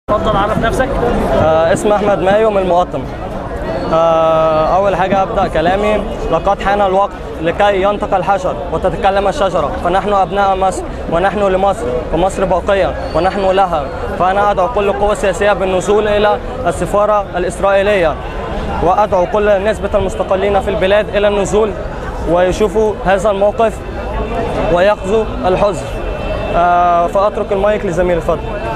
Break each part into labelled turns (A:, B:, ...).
A: اتفضل عرف نفسك
B: آه اسم احمد مايو من المقطم آه اول حاجه ابدا كلامي لقد حان الوقت لكي ينطق الحجر وتتكلم الشجره فنحن ابناء مصر ونحن لمصر ومصر باقيه ونحن لها فانا ادعو كل القوى السياسيه بالنزول الى السفاره الاسرائيليه وادعو كل نسبه المستقلين في البلاد الى النزول ويشوفوا هذا الموقف ويأخذوا الحزن آه فاترك المايك لزميلي الفضل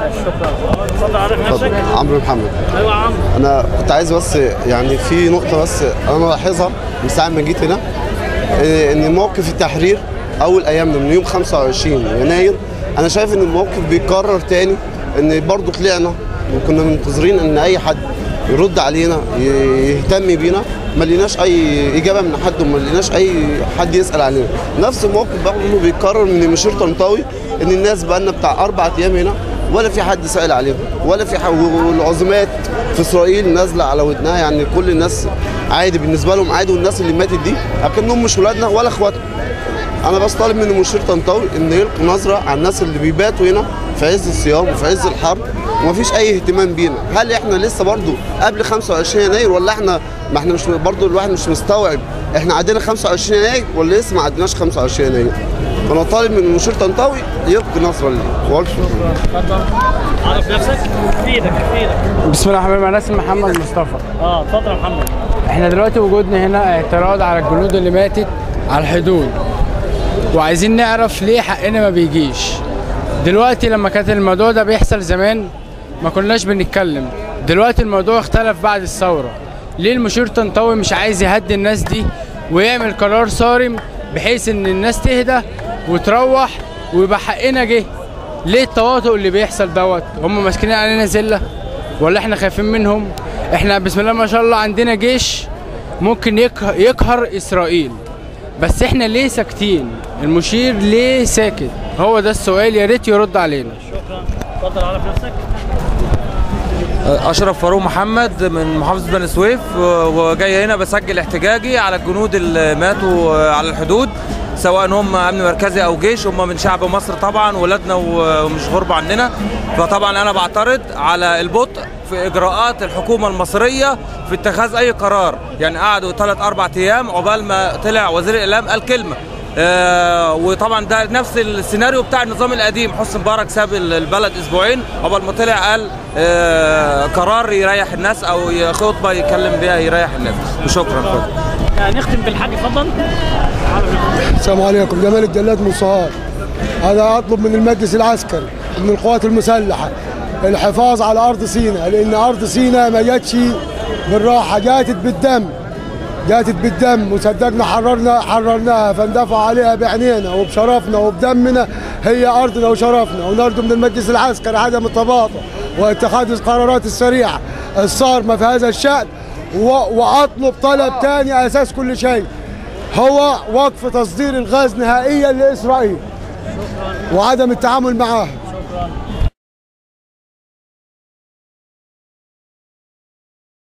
A: اتفضل عرف نفسك
C: عمرو محمد
A: ايوه يا عمرو
C: انا كنت عايز بس يعني في نقطه بس انا ملاحظها من ساعه ما جيت هنا إيه، ان موقف التحرير اول ايامنا من يوم 25 يناير انا شايف ان الموقف بيتكرر تاني ان برضو طلعنا وكنا منتظرين ان اي حد يرد علينا ي- يهتم بينا ما لقيناش اي اجابه من حد وما لقيناش اي حد يسال علينا نفس الموقف برضه بيتكرر من مشير طنطاوي ان الناس بقى لنا بتاع اربع ايام هنا ولا في حد سائل عليهم ولا في ح... والعزومات في اسرائيل نازله على ودنها يعني كل الناس عادي بالنسبه لهم عادي والناس اللي ماتت دي اكنهم مش ولادنا ولا اخواتنا انا بس طالب من المشير طنطاوي ان يلقي نظره على الناس اللي بيباتوا هنا في عز الصيام وفي عز الحر ومفيش اي اهتمام بينا هل احنا لسه برضو قبل 25 يناير ولا احنا ما احنا مش برضو الواحد مش مستوعب احنا عدينا 25 يناير ولا لسه ما عديناش 25 يناير فانا طالب من المشير طنطاوي يلقي نظره ليه والف شكر.
A: اتفضل عرف نفسك في ايدك في ايدك
D: بسم الله الرحمن الرحيم انا اسمي محمد مصطفى
A: اه اتفضل يا محمد
D: احنا دلوقتي وجودنا هنا اعتراض على الجنود اللي ماتت على الحدود وعايزين نعرف ليه حقنا ما بيجيش دلوقتي لما كانت الموضوع ده بيحصل زمان ما كناش بنتكلم دلوقتي الموضوع اختلف بعد الثورة ليه المشير طنطاوي مش عايز يهدي الناس دي ويعمل قرار صارم بحيث ان الناس تهدى وتروح ويبقى حقنا جه ليه التواطؤ اللي بيحصل دوت هم ماسكين علينا زله ولا احنا خايفين منهم احنا بسم الله ما شاء الله عندنا جيش ممكن يقه- يقهر اسرائيل بس احنا ليه ساكتين المشير ليه ساكت هو ده السؤال يا ريت يرد علينا
A: شكرا اتفضل عرف نفسك
E: اشرف فاروق محمد من محافظه بني سويف وجاي هنا بسجل احتجاجي على الجنود اللي ماتوا على الحدود سواء هم امن مركزي او جيش هم من شعب مصر طبعا ولادنا ومش غربة عننا فطبعا انا بعترض على البطء في اجراءات الحكومه المصريه في اتخاذ اي قرار يعني قعدوا ثلاث اربع ايام عقبال ما طلع وزير الاعلام قال كلمه آه وطبعا ده نفس السيناريو بتاع النظام القديم حسني مبارك ساب البلد اسبوعين عقبال ما طلع قال آه قرار يريح الناس او خطبه يتكلم بيها يريح الناس وشكرا فضل.
A: آه، نختم بالحاج اتفضل عرف نفسك
F: السلام عليكم جمال الجلاد من صهار هذا اطلب من المجلس العسكري ومن القوات المسلحه الحفاظ على ارض سيناء لان ارض سيناء ما جاتش بالراحه جاتت بالدم جاتت بالدم وصدقنا حررنا حررناها فندفع عليها بعينينا وبشرفنا وبدمنا هي ارضنا وشرفنا ونرجو من المجلس العسكري عدم التباطؤ واتخاذ القرارات السريعه الصارمه في هذا الشان و- واطلب طلب ثاني اساس كل شيء هو وقف تصدير الغاز نهائيا لاسرائيل وعدم التعامل معها